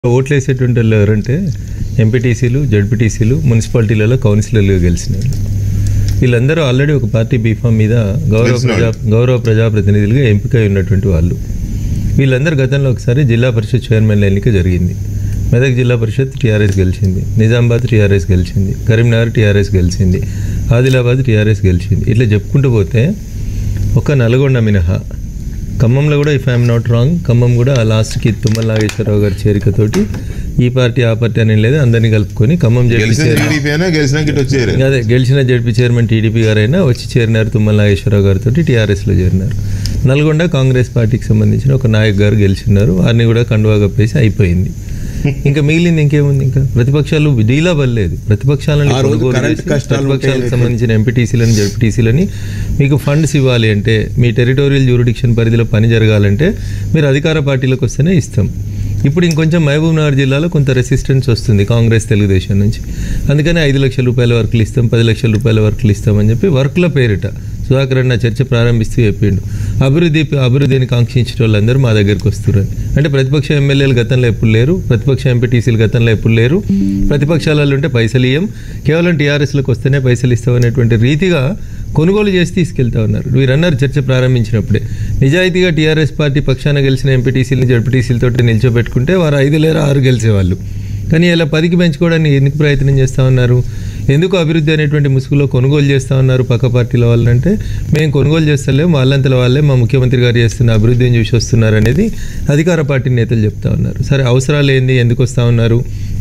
ఓట్లు వేసేటువంటి వాళ్ళు ఎవరంటే ఎంపీటీసీలు జడ్పీటీసీలు మున్సిపాలిటీలలో కౌన్సిలర్లుగా గెలిచిన వాళ్ళు. వీళ్ళందరూ ఆల్రెడీ ఒక పార్టీ బీఫామ్ మీద గౌరవ గెలిచిన ప్రజా గౌరవ ప్రజాప్రతినిధులుగా ఎంపికై ఉన్నటువంటి వాళ్ళు వీళ్ళందరూ గతంలో ఒకసారి జిల్లా పరిషత్ చైర్మన్ల ఎన్నిక జరిగింది మెదక్ జిల్లా పరిషత్ టీఆర్ఎస్ గెలిచింది నిజామాబాద్ టీఆర్ఎస్ గెలిచింది కరీంనగర్ టీఆర్ఎస్ గెలిచింది ఆదిలాబాద్ టీఆర్ఎస్ గెలిచింది ఇట్లా చెప్పుకుంటూ పోతే ఒక నల్గొండ మినహా ఖమ్మంలో కూడా if I'm not wrong Khammam కూడా లాస్ట్కి తుమ్మల నాగేశ్వరరావు గారి చేరికతోటి ఈ పార్టీ ఆ పార్టీ అని లేదు అందరినీ కలుపుకొని ఖమ్మం జడ్పీ గెలిచిన చైర్మన్ టీడీపీ అయినా గెలిచినాక ఇటు వచ్చేయరు అదే గెలిచిన జడ్పీ చైర్మన్ టీడీపీ గారైనా వచ్చి చేరినారు తుమ్మల నాగేశ్వరరావు గారితో టీఆర్ఎస్లో చేరినారు నల్గొండ కాంగ్రెస్ పార్టీకి సంబంధించిన ఒక నాయక్ గారు గెలిచినారు వారిని కూడా కండువా కప్పేసి అయిపోయింది ఇంకా మిగిలింది ఇంకేముంది ఇంకా ప్రతిపక్షాలు డీలా పడలేదు ప్రతిపక్షాలను ఆ రోజు కొనుగోలు కరెంట్ చేసి కష్టాలు ప్రతిపక్షాలకు ఉంటాయి. సంబంధించిన ఎంపీటీసీలని జడ్పీటీసీలని మీకు ఫండ్స్ ఇవ్వాలి అంటే మీ టెరిటోరియల్ జ్యూరిడిక్షన్ పరిధిలో పని జరగాలంటే మీరు అధికార పార్టీలకు వస్తేనే ఇస్తాం ఇప్పుడు ఇంకొంచెం మహబూబ్ నగర్ జిల్లాలో కొంత రెసిస్టెన్స్ వస్తుంది కాంగ్రెస్ తెలుగుదేశం నుంచి అందుకని ఐదు లక్షల రూపాయల వర్కులు ఇస్తాం పది లక్షల రూపాయల వర్కులు ఇస్తామని చెప్పి వర్క్ల పేరిట సుధాకర్ అన్న చర్చ ప్రారంభిస్తూ చెప్పిండు అభివృద్ధి అభివృద్ధిని కాంక్షించిన వాళ్ళందరూ మా దగ్గరికి వస్తున్నారు అంటే ప్రతిపక్ష ఎమ్మెల్యేలు గతంలో ఎప్పుడు లేరు ప్రతిపక్ష ఎంపీటీసీలు గతంలో ఎప్పుడు లేరు ప్రతిపక్షాలలో ఉంటే పైసలు ఇయ్యం కేవలం టీఆర్ఎస్లకు వస్తేనే పైసలు ఇస్తామనేటువంటి రీతిగా కొనుగోలు చేసి తీసుకెళ్తా ఉన్నారు వీరన్నారు చర్చ ప్రారంభించినప్పుడే నిజాయితీగా టీఆర్ఎస్ పార్టీ పక్షాన గెలిచిన ఎంపీటీసీలని జడ్పీటీసీలతో నిల్చోబెట్టుకుంటే వారు ఐదు లేరు ఆరు గెలిచేవాళ్ళు కానీ ఇలా పదికి పెంచుకోవడానికి ఎందుకు ప్రయత్నం చేస్తూ ఉన్నారు ఎందుకు అభివృద్ధి అనేటువంటి ముసుగులో కొనుగోలు చేస్తూ ఉన్నారు పక్క పార్టీల వాళ్ళంటే మేము కొనుగోలు చేస్తలేము వాళ్ళంతల వాళ్ళే మా ముఖ్యమంత్రి గారు చేస్తున్న అభివృద్ధిని చూసి వస్తున్నారు అనేది అధికార పార్టీ నేతలు చెప్తా ఉన్నారు సరే అవసరాలు ఏంది ఎందుకు వస్తూ ఉన్నారు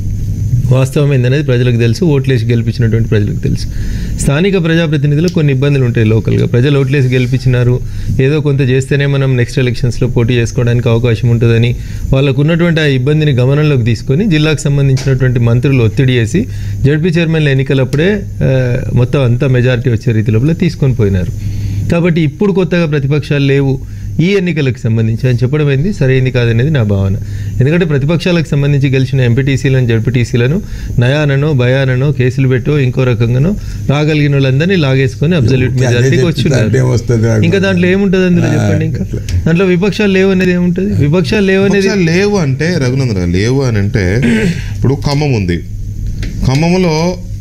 వాస్తవం ఏందనేది ప్రజలకు తెలుసు ఓట్లేసి గెలిపించినటువంటి ప్రజలకు తెలుసు స్థానిక ప్రజాప్రతినిధులు కొన్ని ఇబ్బందులు ఉంటాయి లోకల్గా ప్రజలు ఓట్లేసి గెలిపించినారు ఏదో కొంత చేస్తేనే మనం నెక్స్ట్ ఎలక్షన్స్లో పోటీ చేసుకోవడానికి అవకాశం ఉంటుందని వాళ్ళకు ఉన్నటువంటి ఆ ఇబ్బందిని గమనంలోకి తీసుకొని జిల్లాకు సంబంధించినటువంటి మంత్రులు ఒత్తిడి చేసి జడ్పీ చైర్మన్ల ఎన్నికలప్పుడే ఆ, మొత్తం అంతా మెజారిటీ వచ్చే రీతి లోపల తీసుకొని పోయినారు కాబట్టి ఇప్పుడు కొత్తగా ప్రతిపక్షాలు లేవు ఈ ఎన్నికలకు సంబంధించి అని చెప్పడం ఏంది సరైంది కాదనేది నా భావన ఎందుకంటే ప్రతిపక్షాలకు సంబంధించి గెలిచిన ఎంపీటీసీలను జడ్పీటీసీలను నయాననో భయాననో కేసులు పెట్టో ఇంకో రకంగానో రాగలిగిన వాళ్ళందరినీ లాగేసుకొని అబ్జల్యూట్ అదే మెజారిటీకి చెప్తే వచ్చిన్నారు దాంట్లో ఏమొస్తుంది నాకు? ఇంకా దాంట్లో ఏముంటుంది అందులో ఆ, చెప్పండి ఇంకా అట్లా. దాంట్లో విపక్షాలు లేవు అనేది ఏముంటుంది విపక్షాలు లేవు అనేది పక్షాలు లేవు అంటే రఘునందన లేవు అని అంటే ఇప్పుడు ఖమ్మం ఉంది ఖమ్మంలో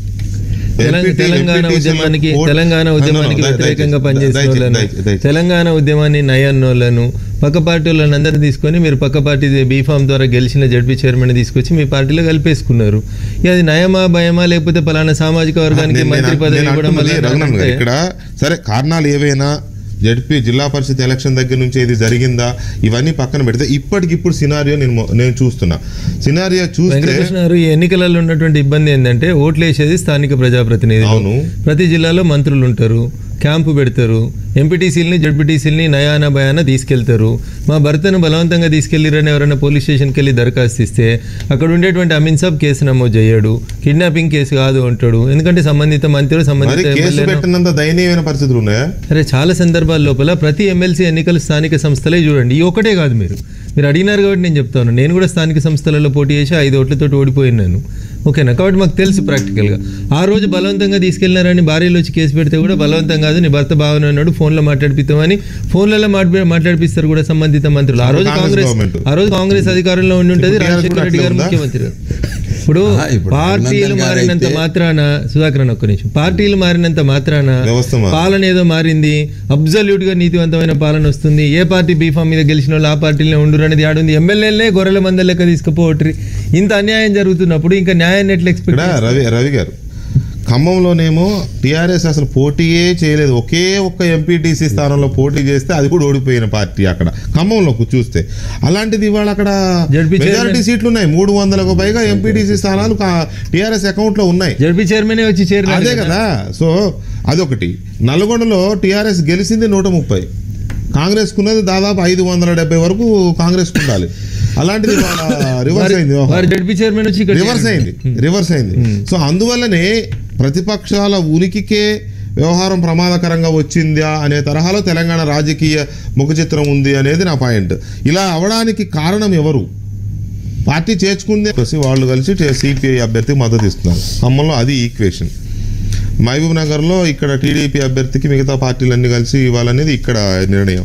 తెలంగాణ ఎంపీటీ తెలంగాణ ఎంపీటీసీల ఉద్యమానికి vote- Telangana No, no, no, ఉద్యమానికి దయ- వ్యతిరేకంగా దయచేసి- పనిచేసిన దయచేసి- వాళ్ళను దయచేసి- దయచేసి. తెలంగాణ ఉద్యమాన్ని నయన్నోళ్లను పక్క పార్టీ వాళ్ళని అందరినీ తీసుకొని మీరు పక్క పార్టీ బీఫామ్ ద్వారా గెలిచిన జడ్పీ చైర్మన్ తీసుకొచ్చి మీ పార్టీలో కలిపేసుకున్నారు ఇక అది నయమా భయమా లేకపోతే పలానా సామాజిక వర్గానికి నేను- మంత్రి నేను- పదవి నేను ఇవ్వడం అంటున్నది వల్ల రఘునందన్ గారు, అంటే- ఇక్కడ సరే కారణాలు ఏవైనా జడ్పీ జిల్లా పరిషత్ ఎలక్షన్ దగ్గర నుంచి ఇది జరిగిందా ఇవన్నీ పక్కన పెడితే ఇప్పటికిప్పుడు సినారియో నేను మొ- నేను చూస్తున్నా సినారియో చూస్తే వెంకటకృష్ణ గారు ఈ ఎన్నికలలో ఉన్నటువంటి ఇబ్బంది ఏంటంటే ఓట్లు వేసేది స్థానిక ప్రజాప్రతినిధులు అవును. ప్రతి జిల్లాలో మంత్రులు ఉంటారు క్యాంపు పెడతారు ఎంపీటీసీలని జడ్పీటీసీలని నయాన భయాన తీసుకెళ్తారు మా భర్తను బలవంతంగా తీసుకెళ్లిరని ఎవరైనా పోలీస్ స్టేషన్కి వెళ్ళి దరఖాస్తు ఇస్తే అక్కడ ఉండేటువంటి అమీన్ సాబ్ కేసు నమోదు చేయడు కిడ్నాపింగ్ కేసు కాదు అంటాడు ఎందుకంటే సంబంధిత మంత్రి మరి సంబంధిత కేసు ఎమ్మెల్యేనో పెట్టినంత దయనీయమైన పరిస్థితులు ఉన్నాయా అరే చాలా సందర్భాల లోపల ప్రతి ఎమ్మెల్సీ ఎన్నికలు స్థానిక సంస్థలే చూడండి ఈ ఒకటే కాదు మీరు మీరు అడిగినారు కాబట్టి నేను చెప్తాను నేను కూడా స్థానిక సంస్థలలో పోటీ చేసి ఐదు ఓట్లతో ఓడిపోయినాను ఓకేనా కాబట్టి మాకు తెలుసు ప్రాక్టికల్గా ఆ రోజు బలవంతంగా తీసుకెళ్లినారని భార్యలు వచ్చి కేసు పెడితే కూడా బలవంతం కాదు నీ భర్త బాగానే ఉన్నాడు ఫోన్లో మాట్లాడిపిస్తామని ఫోన్లలో మాట్లా మాట్లాడిపిస్తారు కూడా సంబంధిత మంత్రులు ఆ రోజు కాంగ్రెస్ కాంగ్రెస్ గవర్నమెంట్. ఆ రోజు కాంగ్రెస్ అధికారంలో ఉండి ఉంటుంది ఇప్పుడు TRS రాజశేఖర రెడ్డి కూడా గారు అట్లే ఉందా? ముఖ్యమంత్రి గారు. ఇప్పుడు ఆ, ఇప్పుడు పార్టీలు రఘునందన్ గారు మారినంత అయితే- మాత్రాన సుధాకర్ అన్న ఒక్క నిమిషం పార్టీలు మారినంత మాత్రాన వ్యవస్థ మారి- పాలన ఏదో మారింది అబ్జల్యూట్ గా నీతివంతమైన పాలన వస్తుంది ఏ పార్టీ బీఫామ్ మీద గెలిచిన వాళ్ళు ఆ పార్టీలో ఉండురు అనేది ఆడుంది ఎమ్మెల్యేలనే గొర్రెల మంద లెక్క తీసుకుపోవట్రి ఇంత అన్యాయం జరుగుతున్నప్పుడు ఇంకా న్యాయాన్ని ఎట్లా ఇక్కడ ఎక్స్పెక్ట్ రవి రవి గారు ఖమ్మంలోనేమో టిఆర్ఎస్ అసలు పోటీయే చేయలేదు ఒకే ఒక్క ఎంపీటీసీ స్థానంలో పోటీ చేస్తే అది కూడా ఓడిపోయిన పార్టీ అక్కడ ఖమ్మంలో చూస్తే అలాంటిది ఇవాళ అక్కడ జడ్పీ చైర్మన్- మెజారిటీ సీట్లు ఉన్నాయి మూడు వందలకు పైగా ఎంపీటీసీ స్థానాలు టిఆర్ఎస్ అకౌంట్ లో ఉన్నాయి జడ్పీ చైర్మన్ వచ్చి చేరలేదు అదే కదా సో అదొకటి నల్గొండలో టిఆర్ఎస్ గెలిచింది నూట ముప్పై కాంగ్రెస్ కున్నది దాదాపు ఐదు వందల డెబ్బై వరకు కాంగ్రెస్ ఉండాలి అలాంటిది ఇవాళ రివర్స్ అయింది వ్యవహారం. వారు జడ్పీ చైర్మన్ వచ్చి ఇక్కడ రివర్స్ అయింది రివర్స్ అయింది సో అందువల్లనే ప్రతిపక్షాల ఉనికికే వ్యవహారం ప్రమాదకరంగా వచ్చిందా అనే తరహాలో తెలంగాణ రాజకీయ ముఖ చిత్రం ఉంది అనేది నా పాయింట్ ఇలా అవడానికి కారణం ఎవరు పార్టీ చేర్చుకుంది కలిసి వాళ్ళు కలిసి సిపిఐ అభ్యర్థికి మద్దతు ఇస్తున్నారు ఖమ్మంలో అది ఈక్వేషన్ మహబూబ్ నగర్లో ఇక్కడ టీడీపీ అభ్యర్థికి మిగతా పార్టీలన్నీ కలిసి ఇవ్వాలనేది ఇక్కడ నిర్ణయం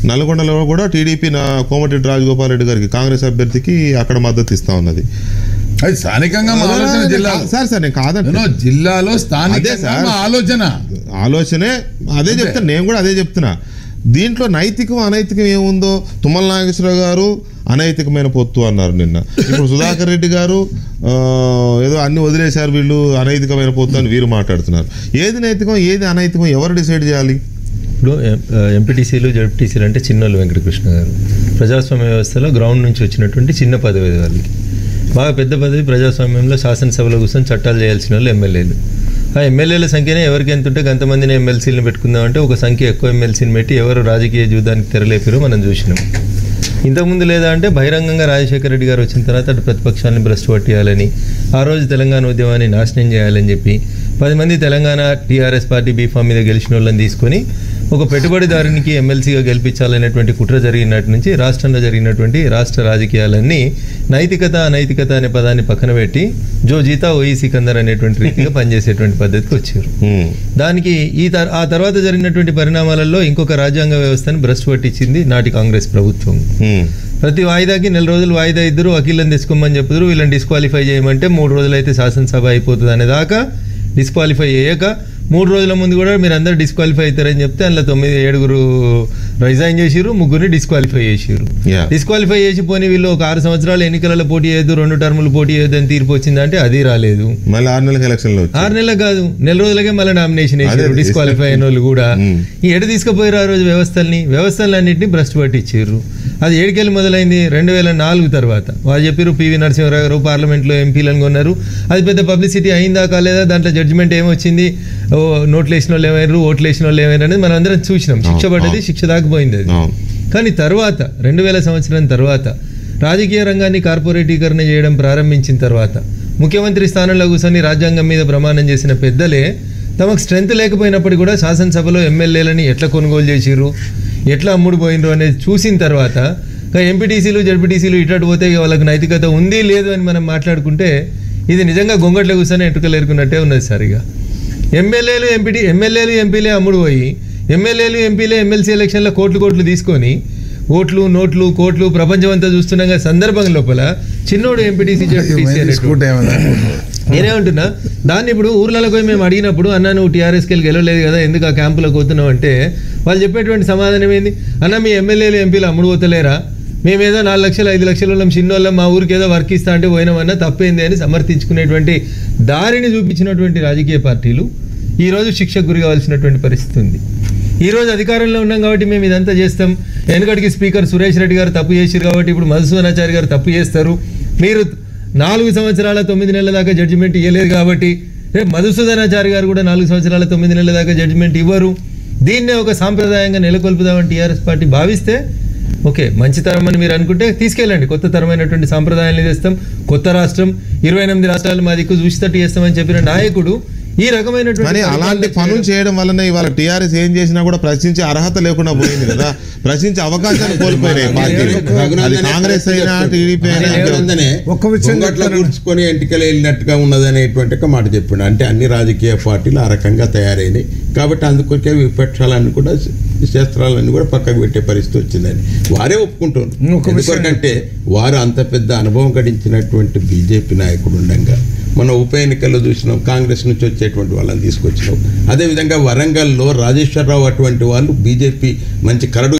నల్గొండలో కూడా టీడీపీ నా కోమటిరెడ్డి రాజగోపాల్ రెడ్డి గారికి కాంగ్రెస్ అభ్యర్థికి అక్కడ మద్దతు ఇస్తా ఉన్నది అది స్థానికంగా మా ఆలోచన జిల్లాలో సార్ సార్ నేను కాదంటే No, no, జిల్లాలో అదే స్థానికంగా సార్. మా ఆలోచన ఆలోచనే అదే చెప్తున్నా నేను కూడా అదే చెప్తున్నా దీంట్లో నైతికం అనైతికం ఏముందో తుమ్మల నాగేశ్వరరావు గారు అనైతికమైన పొత్తు అన్నారు నిన్న ఇప్పుడు సుధాకర్ రెడ్డి గారు ఆ, ఏదో అన్ని వదిలేశారు వీళ్ళు అనైతికమైన పొత్తు అని వీరు మాట్లాడుతున్నారు ఏది నైతికం ఏది అనైతికం ఎవరు డిసైడ్ చేయాలి ఇప్పుడు ఎంపీటీసీలు జడ్పీటీసీలు అంటే చిన్నోళ్ళు వెంకటకృష్ణ గారు ప్రజాస్వామ్య వ్యవస్థలో గ్రౌండ్ నుంచి వచ్చినటువంటి చిన్న పదవి అది వాళ్ళకి బాగా పెద్ద పదవి ప్రజాస్వామ్యంలో శాసనసభలో కూర్చొని చట్టాలు చేయాల్సిన వాళ్ళు ఎమ్మెల్యేలు ఆ ఎమ్మెల్యేల సంఖ్యనే ఎవరికి ఎంత ఉంటే అంతమందిని ఎమ్మెల్సీలను పెట్టుకుందామంటే ఒక సంఖ్య ఎక్కువ ఎమ్మెల్సీని పెట్టి ఎవరు రాజకీయ జీవితానికి తెరలేపారో మనం చూసినాం ఇంతకుముందు లేదా అంటే బహిరంగంగా రాజశేఖర రెడ్డి గారు వచ్చిన తర్వాత అటు ప్రతిపక్షాన్ని భ్రష్టు పట్టేయాలని ఆ రోజు తెలంగాణ ఉద్యమాన్ని నాశనం చేయాలని చెప్పి పది మంది తెలంగాణ టీఆర్ఎస్ పార్టీ బీఫామ్ మీద గెలిచిన వాళ్ళని తీసుకొని ఒక పెట్టుబడిదారునికి ఎమ్మెల్సీగా గెలిపించాలనేటువంటి కుట్ర జరిగినట్టు నుంచి రాష్ట్రంలో జరిగినటువంటి రాష్ట్ర రాజకీయాలన్నీ నైతికత అనైతికత అనే పదాన్ని పక్కన పెట్టి జో జీతా ఓయి సికందర్ అనేటువంటి రీతిగా పనిచేసేటువంటి పద్ధతికి వచ్చారు ఉమ్, దానికి ఈ తర్- ఆ తర్వాత జరిగినటువంటి పరిణామాలలో ఇంకొక రాజ్యాంగ వ్యవస్థను భ్రష్టు పట్టించింది నాటి కాంగ్రెస్ ప్రభుత్వం ఉమ్, ప్రతి వాయిదాకి నెల రోజులు వాయిదా ఇద్దరు వకీళ్ళని తెచ్చుకోమని చెప్పుదురు వీళ్ళని డిస్క్వాలిఫై చేయమంటే మూడు రోజులు అయితే శాసనసభ అయిపోతుంది అనే దాకా డిస్క్వాలిఫై చేయక మూడు రోజుల ముందు కూడా మీరు అందరు డిస్క్వాలిఫై అవుతారని చెప్తే అందులో తొమ్మిది ఏడుగురు రిజైన్ చేసిర్రు ముగ్గురిని డిస్క్వాలిఫై చేసిర్రు Yeah. డిస్క్వాలిఫై చేసి పోనీ వీళ్ళు ఒక ఆరు సంవత్సరాలు ఎన్నికలలో పోటీ చేయొద్దు రెండు టర్ములు పోటీ చేయొద్దు అని తీర్పు వచ్చిందంటే అది రాలేదు మళ్ళీ ఆరు నెలలకు ఎలక్షన్లో వచ్చి ఆరు నెలలకు కాదు నెల రోజులకే మళ్ళీ నామినేషన్ అదే, వేసారు డిస్క్వాలిఫై అయిన వాళ్ళు కూడా మ్మ్. ఈ ఎడ తీసుకుపోయారు ఆ రోజు వ్యవస్థల్ని వ్యవస్థలన్నింటినీ భ్రష్టు పట్టించారు అది ఏడుకెళ్ళి మొదలైంది రెండు వేల నాలుగు తర్వాత వాళ్ళు చెప్పారు పివి నరసింహరావు గారు పార్లమెంట్లో ఎంపీలను కొన్నారు అది పెద్ద పబ్లిసిటీ అయిందా కాలేదా దాంట్లో జడ్జిమెంట్ ఏమొచ్చింది ఓ నోట్లు వేసిన వాళ్ళు ఏమైనారు ఓట్లు వేసిన వాళ్ళు ఏమైనారు అనేది మనం అందరం చూసినాం శిక్ష పడ్డది శిక్ష దాకపోయింది అది అవును. కానీ తర్వాత రెండు వేల సంవత్సరం తర్వాత రాజకీయ రంగాన్ని కార్పొరేటీకరణ చేయడం ప్రారంభించిన తర్వాత ముఖ్యమంత్రి స్థానంలో కూర్చొని రాజ్యాంగం మీద ప్రమాణం చేసిన పెద్దలే తమకు స్ట్రెంత్ లేకపోయినప్పటికీ కూడా శాసనసభలో ఎమ్మెల్యేలని ఎట్లా కొనుగోలు చేసిర్రు ఎట్లా అమ్ముడు పోయినరు అనేది చూసిన తర్వాత ఎంపీటీసీలు జడ్పీటీసీలు ఇటు పోతే ఇక వాళ్ళకి నైతికత ఉంది లేదు అని మనం మాట్లాడుకుంటే ఇది నిజంగా గొంగట్లో కూర్చొని ఎటుకలు ఎరుకున్నట్టే ఉన్నది సరిగా ఎమ్మెల్యేలు ఎంపీటీ ఎమ్మెల్యేలు ఎంపీలే అమ్ముడు పోయి ఎమ్మెల్యేలు ఎంపీలే ఎమ్మెల్సీ ఎలక్షన్లో కోట్లు కోట్లు తీసుకొని ఓట్లు నోట్లు కోట్లు ప్రపంచం అంతా చూస్తుండగా సందర్భం లోపల చిన్నోడు ఎంపీటీసీ జడ్పీటీసీ తీసుకుంటే ఏమన్నా నేనే అంటున్నా దాన్ని ఇప్పుడు ఊర్లలో పోయి మేము అడిగినప్పుడు అన్న నువ్వు టీఆర్ఎస్కి వెళ్ళి గెలవలేదు కదా ఎందుకు ఆ క్యాంపులోకి పోతున్నావు అంటే వాళ్ళు చెప్పేటువంటి సమాధానం ఏంది అన్న మీ ఎమ్మెల్యేలు ఎంపీలు అమ్ముడు పోతలేరా మేమేదో నాలుగు లక్షలు ఐదు లక్షల వాళ్ళం చిన్నోళ్ళం మా ఊరికి ఏదో వర్క్ ఇస్తా అంటే పోయినామన్నా తప్పేంది అని సమర్థించుకునేటువంటి దారిని చూపించినటువంటి రాజకీయ పార్టీలు ఈరోజు శిక్షకు గురి కావాల్సినటువంటి పరిస్థితి ఉంది ఈ రోజు అధికారంలో ఉన్నాం కాబట్టి మేము ఇదంతా చేస్తాం వెనకటికి స్పీకర్ సురేష్ రెడ్డి గారు తప్పు చేశారు కాబట్టి ఇప్పుడు మధుసూదనాచారి గారు తప్పు చేస్తారు మీరు నాలుగు సంవత్సరాల తొమ్మిది నెలల దాకా జడ్జిమెంట్ ఇవ్వలేదు కాబట్టి రేపు మధుసూదనాచారి గారు కూడా నాలుగు సంవత్సరాల తొమ్మిది నెలల దాకా జడ్జిమెంట్ ఇవ్వరు దీన్నే ఒక సాంప్రదాయంగా నెలకొల్పుదామని టీఆర్ఎస్ పార్టీ భావిస్తే ఓకే మంచి తరం అని మీరు అనుకుంటే తీసుకెళ్ళండి కొత్త తరమైనటువంటి సాంప్రదాయాన్ని తెస్తాం కొత్త రాష్ట్రం ఇరవై ఎనిమిది రాష్ట్రాలు మా దిక్కు చూసితట్టు చేస్తామని చెప్పిన నాయకుడు ఈ రకమైనటువంటి కానీ అలాంటి పనులు చేయడం వల్లనే ఇవాళ టీఆర్ఎస్ ఏం చేసినా కూడా ప్రశ్నించే అర్హత లేకుండా పోయింది కదా ప్రశ్నించే అవకాశాన్ని కోల్పోయినాయి పార్టీలు అది కాంగ్రెస్ అయినా టీడీపీ అయినా అంతే. రఘునందనే ఒక్క విషయం గొంగట్ల కూర్చుకొని ఎంటికలు వెళ్ళినట్టుగా ఉన్నదనేటువంటి ఒక మాట చెప్పిండు అంటే అన్ని రాజకీయ పార్టీలు ఆ రకంగా తయారైనాయి కాబట్టి అందుకొరికే విపక్షాలన్నీ కూడా శస్త్రాలన్నీ కూడా పక్కకు పెట్టే పరిస్థితి వచ్చిందని వారే ఒప్పుకుంటున్నారు ఇంకొక విషయం- ఎందుకంటే వారు అంత పెద్ద అనుభవం గడించినటువంటి బీజేపీ నాయకుడు ఉండగా మన ఉప ఎన్నికల్లో చూసినాం కాంగ్రెస్ నుంచి వచ్చేటువంటి వాళ్ళని తీసుకొచ్చినాం అదేవిధంగా వరంగల్లో రాజేశ్వరరావు అటువంటి వాళ్ళు బీజేపీ మంచి కరడు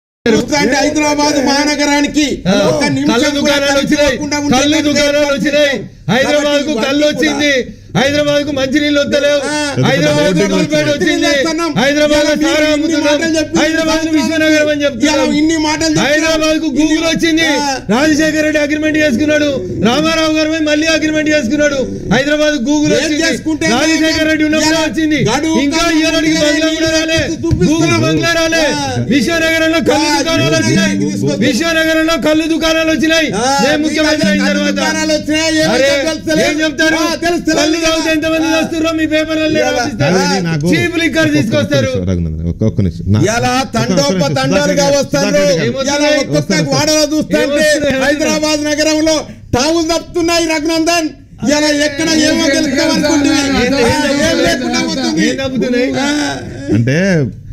అంటే హైదరాబాద్ మహానగరానికి ఒక్క నిమిషం కళ్ళు కూడా దుకాణాలు వచ్చినాయి కనిపించకుండా కళ్ళు ఉండేటట్టు దుకాణాలు వచ్చినాయి హైదరాబాద్ కు కాబట్టి కళ్ళు ఇవన్నీ వచ్చింది హైదరాబాద్ కు మంచినీళ్ళు వస్తలేవు ఆ, హైదరాబాద్ కు రోడ్డు మల్పేట వచ్చింది చేస్తున్నాం. హైదరాబాద్ లో ఇలా మీరు సారా ఇన్ని అమ్ముతున్నాం మాటలు చెప్పి హైదరాబాద్ కు విశ్వనగరం అని ఇలా చెప్తున్నాం ఇన్ని మాటలు చెప్తున్నాం. హైదరాబాద్ కు గూగుల్ వచ్చింది ఆ. రాజశేఖర రెడ్డి అగ్రిమెంట్ చేసుకున్నాడు రామారావు గారు పోయి మళ్ళీ అగ్రిమెంట్ చేసుకున్నాడు హైదరాబాద్ గూగుల్ ఏం వచ్చింది చేసుకుంటే రాజశేఖర రెడ్డి ఉన్నప్పుడు ఇలా వచ్చింది గడువు ఇంకా కాలం ఇయ్యాలకి ముందే బంగ్లా కూడా రాలే చూపిస్తున్నాం. గూగుల్ బంగ్లా రాలే ఆ. విశ్వనగరంలో కళ్ళు ఆ, దుకాణాలు వచ్చినాయి తీసుకొచ్చి- విశ్వనగరంలో కళ్ళు దుకాణాలు వచ్చినాయి ఆ, నేను ముఖ్యమంత్రి అయిన మీకు తర్వాత దుకాణాలు వచ్చినాయి, ఏమైతే అరే తెలుస్తలేదు? ఏం చెప్తారు ఆ, తెలుస్తలేదు కళ్ళు కదా. తాగితే ఎంతమంది ఆ. వస్తుర్రో మీ పేపర్లలో ఇలా- అది నాకు చీప్ లిక్కర్ ఒక్క- ఒక్క తీసుకొస్తారు నిమిషం, రఘునందన్ ఒక్క- ఒక్క నిమిషం నా- ఇలా ఒక్క- ఒక్క తండోప నిమిషం, తండాలుగా సుధాకర్ వస్తారు గారు, సుధాకర్ గారు. ఏమొస్తున్నాయి? ఇలా ఒక్కొక్క వాడలో చూస్తుంటే ఏమొస్తున్నాయి? హైదరాబాద్ నగరంలో టావులు తప్పుతున్నాయి రఘునందన్ ఇలా ఎక్కడ ఏమో గెలుస్తాం అనుకుంటున్నాయి ఏం- ఏం ఏం లేకుండా పోతుంది. ఏం తప్పుతున్నాయి? ఆ. అంటే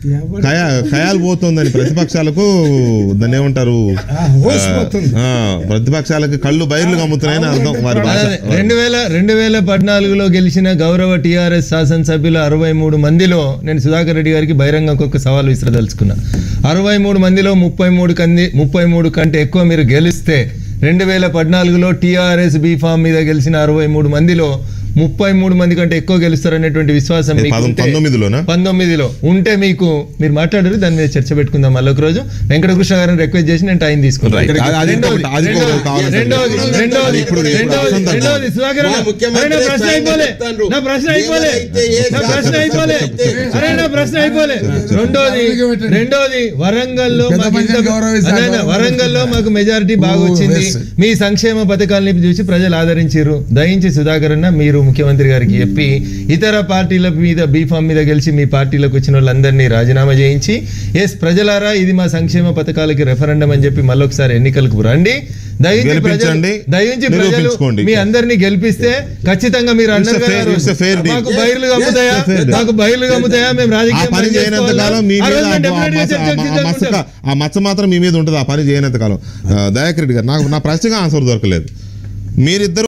ఖయా ఖయాలు పోతుందని ప్రతిపక్షాలకు దాన్ని ఏమంటారు ఆ, హోస్ పోతుంది ఆ, ప్రతిపక్షాలకు కళ్ళు బయర్లు కమ్ముతున్నాయని అర్థం వారి భాష అదే, రెండు వేల రెండు వేల పద్నాలుగులో గెలిచిన గౌరవ టీఆర్ఎస్ శాసనసభ్యులు అరవై మూడు మందిలో నేను సుధాకర్ రెడ్డి గారికి బహిరంగ ఒక సవాల్ విసిరదలుచుకున్నా అరవై మూడు మందిలో ముప్పై మూడు కంది ముప్పై మూడు కంటే ఎక్కువ మీరు గెలిస్తే రెండు వేల పద్నాలుగులో టీఆర్ఎస్ బీఫామ్ మీద గెలిచిన అరవై మూడు మందిలో ముప్పై మూడు మంది కంటే ఎక్కువ గెలుస్తారనేటువంటి విశ్వాసం ఏ, మీకు పదం- ఉంటే- పంతొమ్మిదిలోనా? పంతొమ్మిదిలో ఉంటే మీకు మీరు మాట్లాడారు దాని మీద చర్చ పెట్టుకుందాం మళ్ళీ ఒక రోజు వెంకటకృష్ణ గారిని రిక్వెస్ట్ చేసి నేను టైం తీసుకుంటాను Right. అది- అది రెండోది, ఇంకొకటి- అది ఇంకొకటి కావాలంటే. రెండోది, రెండోది, ఇప్పుడు- ఇప్పుడు రెండోది, అవసరం తగ్గదు. రెండోది, సుధాకర్ మా అన్న, ముఖ్యమంత్రి అరే నా ప్రశ్న స్వయంగా అయిపోలే చెప్తాండ్రు. నా ప్రశ్న అయిపోలే ఎవరైతే ఏ నా ప్రశ్న శాసనసభ్యులు అయిపోలే అయితే అరే నా ప్రశ్న అయిపోలే రెండోది పెట్టండి. రెండోది వరంగల్లో పెద్ద మాకు మనిషిని ఇంత- గౌరవిస్తారు. అదే, అదే, వరంగల్లో మాకు మెజారిటీ బాగా ఓ, వచ్చింది yes. మీ సంక్షేమ పథకాలని చూసి ప్రజలు ఆదరించారు దయించి సుధాకర్ అన్న మీరు ముఖ్యమంత్రి గారికి చెప్పి ఇతర పార్టీల మీద బీఫామ్ మీద గెలిచి మీ పార్టీలకు వచ్చిన వాళ్ళందరినీ రాజీనామా చేయించి ఎస్ ప్రజలారా ఇది మా సంక్షేమ పథకాలకి రెఫరెండం అని చెప్పి మళ్ళొకసారి ఎన్నికలకు రండి దయించి ప్రజలు గెలిపించండి, దయించి ప్రజలు నిరూపించుకోండి. మీ అందరినీ గెలిపిస్తే ఖచ్చితంగా మీరు It's a అన్నారు కదా fair- ఆ రోజు. it's a fair deal. మాకు బయర్లు కమ్ముతాయా It's a fair deal. మాకు బయర్లు కమ్ముతాయా మేము ఆ రాజకీయం పని పని చేయనంత చేసుకోవాలా? కాలం మీ ఆ మీద రోజు మేము ఆ definitely మచ్చ- చర్చకు ఆ సిద్ధంగా మచ్చ ఉంటాం. ఆ మచ్చ మాత్రం మీ మీద ఉంటుంది ఆ పని చేయనంత కాలం దయాకర్ రెడ్డి గారు నాకు నా ప్రశ్నగా ఆన్సర్ దొరకలేదు మీరిద్దరు